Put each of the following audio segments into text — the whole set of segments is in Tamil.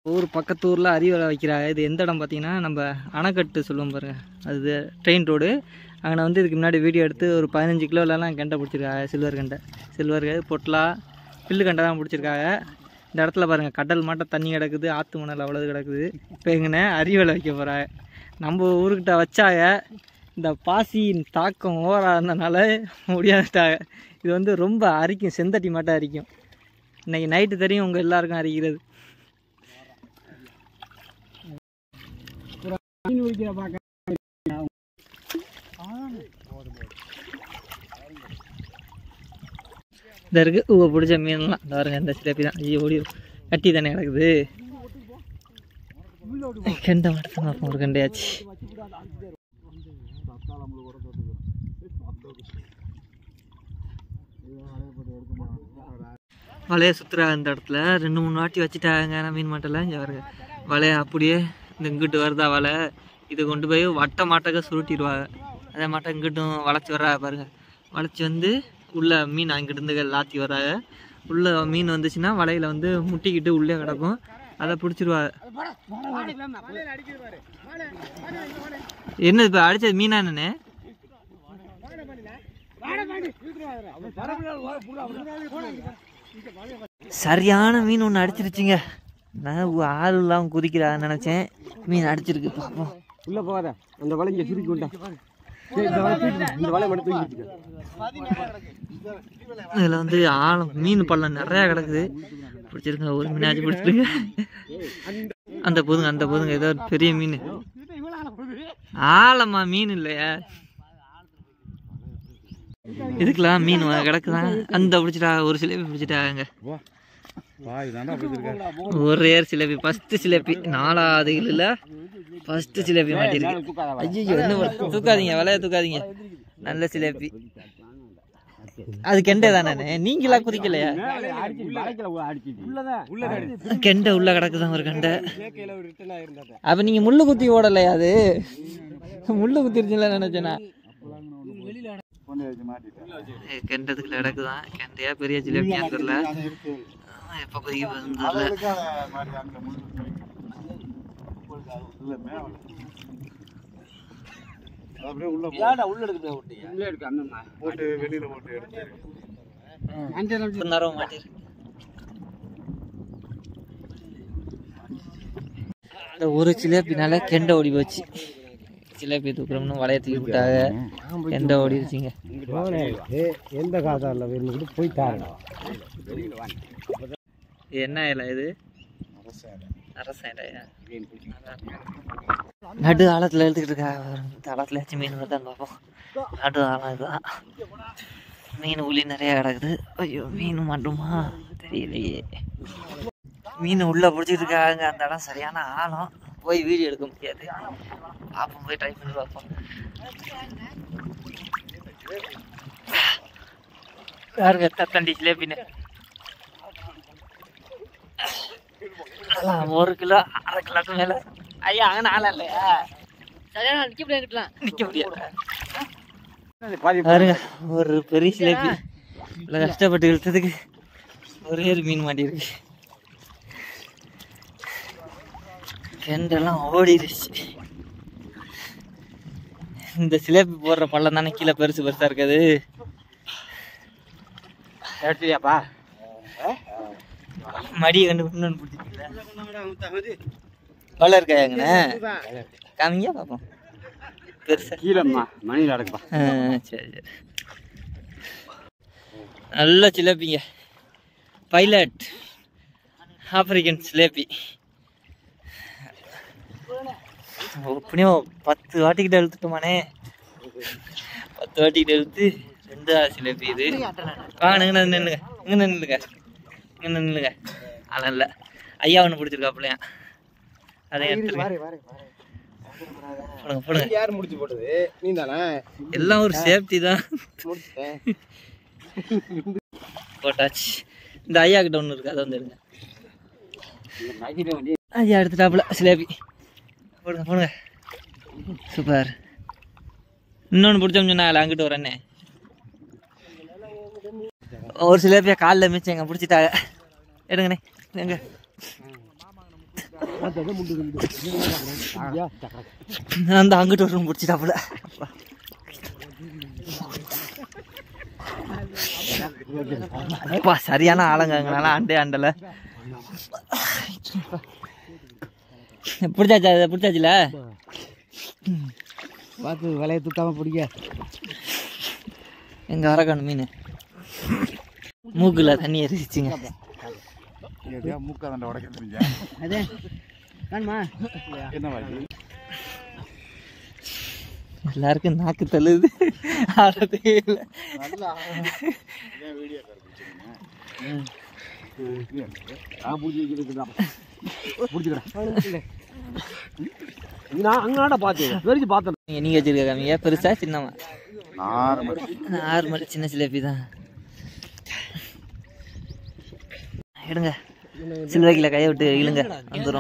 ஊர் பக்கத்து ஊரில் அறிவலை வைக்கிறாங்க இது எந்த இடம் பார்த்தீங்கன்னா நம்ம அணைக்கட்டு சொல்லுவோம் பாருங்க அது ட்ரெயின் ரோடு அங்கே வந்து இதுக்கு முன்னாடி வீடியோ எடுத்து ஒரு பதினஞ்சு கிலோலலாம் கெண்டை பிடிச்சிருக்காங்க சில்வர் கெண்டை சில்வர் பொட்லா பில்லு கெண்டை தான் பிடிச்சிருக்காங்க இந்த இடத்துல பாருங்கள் கடல் மாட்டம் தண்ணி கிடக்குது ஆற்று மணல் அவ்வளவு கிடக்குது இப்போ எங்கண்ணே அறிவலை வைக்க போகிறாங்க நம்ம ஊருக்கிட்ட வச்சாங்க இந்த பாசியின் தாக்கம் ஓவராக இருந்தனால முடியாதுட்டாங்க இது வந்து ரொம்ப அரிக்கும் செந்தட்டி மாட்டம் அரிக்கும் இன்னைக்கு நைட்டு தெரியும் உங்கள் எல்லாருக்கும் அரிக்கிறது மீன் பிடிக்கிற பார்க்க இந்த இருக்கு ஊ பிடிச்ச மீன்லாம் இந்த பாருங்க இந்த சிலேபி தான் ஐயோ ஓடி கட்டி தானே கிடக்குது கெண்டை மட்டும் பார்ப்போம் ஒரு கண்டையாச்சு வலையை சுற்றுறா இந்த இடத்துல ரெண்டு மூணு வாட்டி வச்சுட்டாங்க நான் மீன் மாட்டல இங்கே பாருங்க வலையை அப்படியே இந்த இங்கிட்டு வருதா வலை இதை கொண்டு போய் வட்ட மாட்டக்க சுருட்டிடுவாங்க அதே மாட்டம் இங்கிட்டும் வளைச்சி வர்றா பாருங்க வளைச்சி வந்து உள்ள மீன் அங்கிட்டு இருந்து லாத்தி வர்றாங்க உள்ள மீன் வந்துச்சுன்னா வலையில வந்து முட்டிக்கிட்டு உள்ளே கிடக்கும் அதை பிடிச்சிருவாங்க என்ன இப்போ அடிச்சது மீனா என்னண்ணே சரியான மீன் ஒன்று அடிச்சிருச்சுங்க நான் ஆள் இல்லாமல் குதிக்கிறான்னு நினச்சேன் மீன் அடிச்சிருக்கு பார்ப்போம் உள்ள போகாத அந்த வலை இங்க சுருக்கி விட்டா சரி, இந்த வலை தூக்கி- இந்த வலை மட்டும் தூக்கி வச்சுக்க. இதில் வந்து ஆழம் மீன் பள்ளம் நிறையா கிடக்குது பிடிச்சிருங்க ஒரு மீனாச்சும் பிடிச்சிருங்க அந்த போதுங்க அந்த போதுங்க ஏதோ ஒரு பெரிய மீன் ஆழமா மீன் இல்லையா இதுக்கெல்லாம் மீன் கிடக்குதான் அந்த பிடிச்சிட்டா ஒரு சிலேபி பிடிச்சிட்டாங்க ஒரு ஏர் சிலேபி ஃபர்ஸ்ட் சிலேபி நாலாவது இல்ல ஃபர்ஸ்ட் சிலேபி மாட்டிருக்கு ஐயோ என்ன பண்ண- தூக்காதீங்க வலைய தூக்காதீங்க நல்ல சிலேபி அது கெண்டை தானே நீங்களா குதிக்கலையா கெண்டை உள்ள கிடக்குதான் ஒரு கெண்டை அப்ப நீங்க முள்ளு குத்தி ஓடலையா அது முள்ளு குத்திருச்சுல நினைச்சேனா கெண்டதுக்குள்ள கிடக்குதான் கெண்டையா பெரிய ஜிலேபியா தெரியல எப்ப குதிக்க போகுதுன்னு தெரியல கொஞ்ச நேரம் மாட்டிரு இந்த ஒரு சிலேபினால கெண்டை ஓடி போச்சு சிலேபி தூக்குறோம்னு வலைய தூக்கி விட்டாங்க கெண்டை ஓடிடுச்சுங்க எந்த காசா இல்லை வேணும் போய் தாருங்க இது என்ன இலை இது அரச இலையா நடு ஆழத்துல எழுத்துக்கிட்டு இருக்கா இந்த ஆழத்துல மீன் வருதான்னு பார்ப்போம் நடு ஆழம் இதுதான் மீன் உளி நிறைய கிடக்குது ஐயோ மீன் மாட்டுமா தெரியலையே மீன் உள்ள பிடிச்சிட்டு இருக்காங்க அந்த இடம் சரியான ஆழம் போய் வீடியோ எடுக்க முடியாது பார்ப்போம் போய் ட்ரை பண்ணி பார்ப்போம் பாருங்க தத்தண்டி ஜிலேபின்னு அதெல்லாம் ஒரு கிலோ அரை கிலோக்கு மேல ஐயா அங்கே ஆளா இல்லையா சரியான நிக்க முடியாது நிக்க முடியாது பாருங்க ஒரு பெரிய சிலேபி இவ்வளோ கஷ்டப்பட்டு இழுத்ததுக்கு ஒரே ஒரு மீன் மாட்டிருக்கு கெண்டெல்லாம் ஓடிடுச்சு இந்த சிலேபி போடுற பள்ளம் தானே கீழே பெருசு பெருசா இருக்காது எடுத்துறியாப்பா மடியை கண்டு இன்னொன்று பிடிச்சிருக்கீங்களா பள்ள இருக்காயாங்கண்ணே காமிங்க பார்ப்போம் பெருசா கீழம்மா மணியில் அடக்குப்பா ஆ, சரி சரி நல்ல சிலேபிங்க பைலட் ஆப்பிரிக்கன் சிலேபி எப்படியும் பத்து வாட்டிக்கிட்ட இழுத்துட்டோமானே பத்து வாட்டிக்கிட்ட இழுத்து ரெண்டாவது சிலேபி இது வாங்க இங்கே நின்னுங்க இங்கே நின்னுங்க இங்கே நின்னுங்க அதெல்லாம் இல்லை ஐயா ஒன்று பிடிச்சிருக்காப்புலையா அதை எடுத்துருங்க போடுங்க போடுங்க யார் முடிச்சு போட்டது நீ தானே எல்லாம் ஒரு சேஃப்டி தான் முடிச்சிட்டேன் போட்டாச்சு இந்த ஐயா கிட்ட ஒன்று இருக்கு அதை வந்து எடுங்க ஐயா எடுத்துட்டாப்புல சிலேபி போடுங்க போடுங்க சூப்பர் இன்னொன்று பிடிச்சோம் சொன்னா அங்கிட்டு வரேன்னே ஒரு சிலேபியா காலில் மிச்சம் எங்க பிடிச்சிட்டாங்க எடுங்கண்ணே எங்க அதை முண்டு முண்டு அந்த அங்கிட்டு ஒரு ரூம் பிடிச்சிட்டாப்புல அப்பா சரியான ஆளுங்கங்கனால ஆண்டே ஆண்டல பிடிச்சாச்சா இதை பிடிச்சாச்சுல பார்த்து விலையை தூக்காம பிடிக்க எங்க வரக்கானு மீன் மூக்குல தண்ணி எரிச்சிச்சுங்க மூக்காதண்ட உடைக்க தெரிஞ்ச அதே காணுமா என்ன வாங்கி எல்லாருக்கும் நாக்கு தள்ளுது ஆடுறதே இல்லை நான் பிடிச்சி வைக்கிறதுதான் பிடிச்சிக்கிறேன் நான் அங்காட பார்த்தேன் வெறிச்சு பார்த்தேன் நீங்க நீங்க வச்சிருக்க காமிங்க பெருசா சின்னமா நார்மல் நார்மல் சின்ன சிலேபி தான் எடுங்க சில்வகில கையை விட்டு இழுங்க வந்துடும்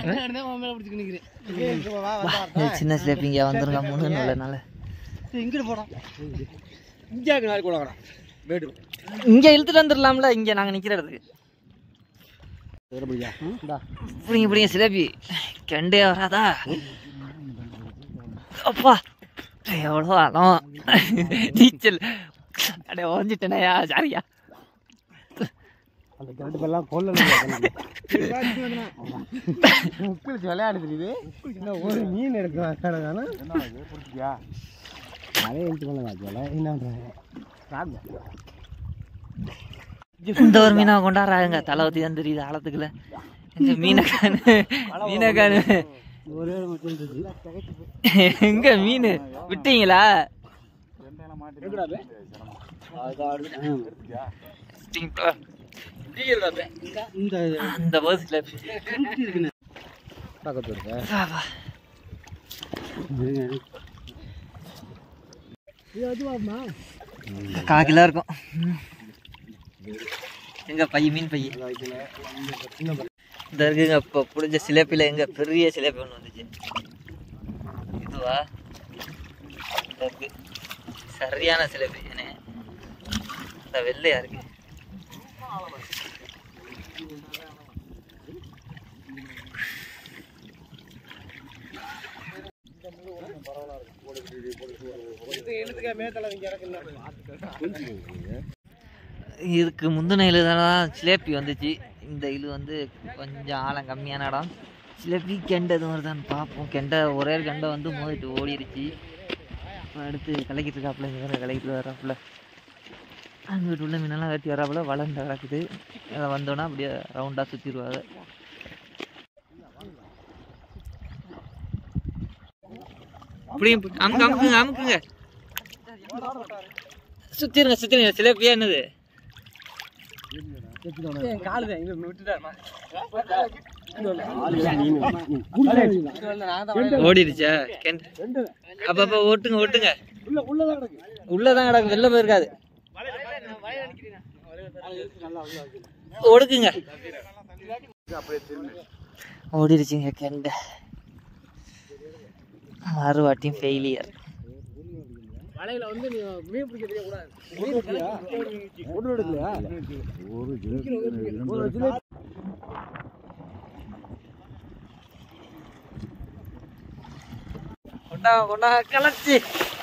சின்ன சிலேபிங்க வந்துருங்க மூணு நல்லனால இங்கிட்டு போடான் இந்தியாவுக்கு நாளைக்கு கூட வேடு இங்க இழுத்துட்டு வந்துடலாம்ல இங்க நாங்க நிக்கிற இடத்துக்கு வேறுபடியா இந்தா இப்படிங்க இப்படிங்க சிலேபி கெண்டே வராதா அப்பா எவ்வளோ ஆழம் நீச்சல் அடே ஓஞ்சிட்டேனையா சாரியா அந்த கரண்ட் எல்லாம் கொல்ல முக்கில் விளையாடு தெரியுது ஒரு மீன் எடுக்கிறாங்க பிடிச்சியா மழை எழுத்து பண்ண என்ன இந்த ஒரு மீனை கொண்டாடுறாங்க தலை ஊற்றி தான் தெரியுது ஆழத்துக்குள்ள எங்க மீனை காணு மீனை காணு ஒரே மட்டும் இருந்துச்சு எங்க மீன் விட்டீங்களா இந்த அந்த பஸ்ல பக்கத்து இருக்க கா கிலோ இருக்கும் எங்க பைய மீன் பைய இந்த இருக்குங்க இப்போ பிடிச்ச சிலேப்பில எங்க பெரிய சிலேப்பி ஒன்று வந்துச்சு இதுவா இந்த இருக்கு சரியான சிலேப்பி என்ன இந்த வெள்ளையா இருக்கு இதுக்கு முந்தின இழு தான் சிலேப்பி வந்துச்சு இந்த இழு வந்து கொஞ்சம் ஆழம் கம்மியான இடம் சிலேப்பி கெண்டை எதுவும் வருதான்னு பார்ப்போம் கெண்டை ஒரே ஒரு கெண்டை வந்து மோதிட்டு ஓடிடுச்சு இப்போ அடுத்து கலக்கிட்டு இருக்காப்புல இங்கே வேறு கலக்கிட்டு வர்றாப்புல அங்கிட்டு உள்ள மீனெல்லாம் வெட்டி வராப்புல வளர்ந்து கிடக்குது அதை வந்தோன்னா அப்படியே ரவுண்டாக சுற்றிடுவாங்க அப்படியே அமுக்கு அமுக்குங்க அமுக்குங்க சுத்திருங்க சுத்திருங்க சிலேப்பியா என்னது காலுதான் இங்க விட்டுட்டாருமா ஓடிடுச்சா கெண்ட அப்ப அப்ப ஓட்டுங்க ஓட்டுங்க உள்ளதான் கிடக்கு வெளில போயிருக்காது ஒடுக்குங்க ஓடிடுச்சுங்க கெண்ட மறுவாட்டியும் ஃபெயிலியர் வலையில வந்து நீ மீன் பிடிக்க தெரியக்கூடாது ஒன்றும் எடுக்கலையா ஒரு கிலோ கொண்டா கொண்டா கலச்சி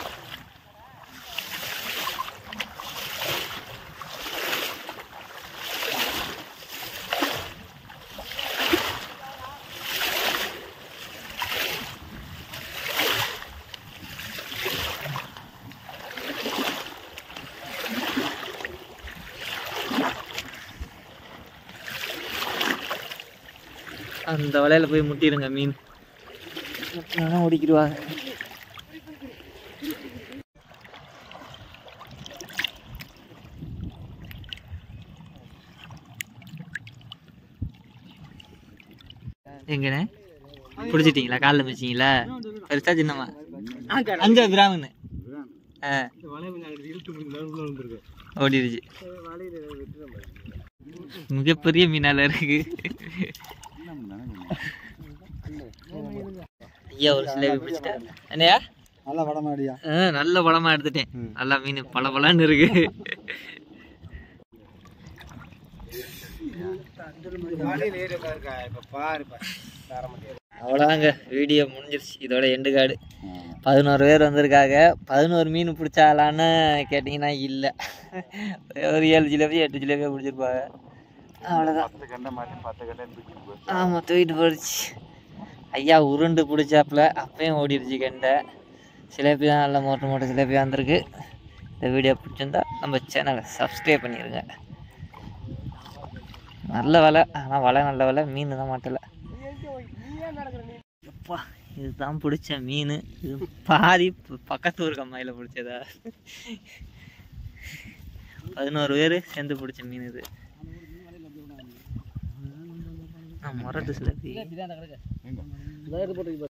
அந்த வலையில போய் முட்டிடுங்க மீன் முட்டினா ஓடிக்கிடுவாங்க எங்கண்ணே பிடிச்சிட்டீங்களா காலில் மிச்சிங்களா பெருசா சின்னமா அஞ்சு கிராமுன்னு ஆ ஓடிடுச்சு மிகப்பெரிய மீனால இருக்கு ஐயா ஒரு சிலேபி பிடிச்சிட்டாரு என்னையா நல்ல படமாடியா ஆ, நல்ல படமா எடுத்துட்டேன் நல்லா மீன் பல பலன்னு இருக்கு அவ்வளோதாங்க வீடியோ முடிஞ்சிருச்சு இதோட எண்டு காடு பதினோரு பேர் வந்திருக்காங்க பதினோரு மீன் பிடிச்சாலான்னு கேட்டிங்கன்னா இல்லை ஒரு ஏழு ஜிலேபி எட்டு ஜிலேபியாக பிடிச்சிருப்பாங்க அவ்வளோதான் பத்து கண்டை மாட்டி பத்து கண்டை தூக்கிட்டு போய் ஆமாம் தூக்கிட்டு போயிடுச்சு ஐயா உருண்டு பிடிச்சாப்புல அப்பயும் ஓடிடுச்சு கெண்டை சிலேபி தான் நல்ல மோட்டை மோட்டை சிலேபி வந்திருக்கு இந்த வீடியோ பிடிச்சிருந்தா நம்ம சேனலை சப்ஸ்கிரைப் பண்ணிடுங்க நல்ல விலை ஆனால் வலை நல்ல விலை மீன் தான் மாட்டல அப்பா இதுதான் பிடிச்ச மீன் இது பாதி ப- பக்கத்து ஊர் கம்மாயில் பிடிச்சதா பதினோரு பேர் சேர்ந்து பிடிச்ச மீன் இது ஆ, முரட்டு சிலேபி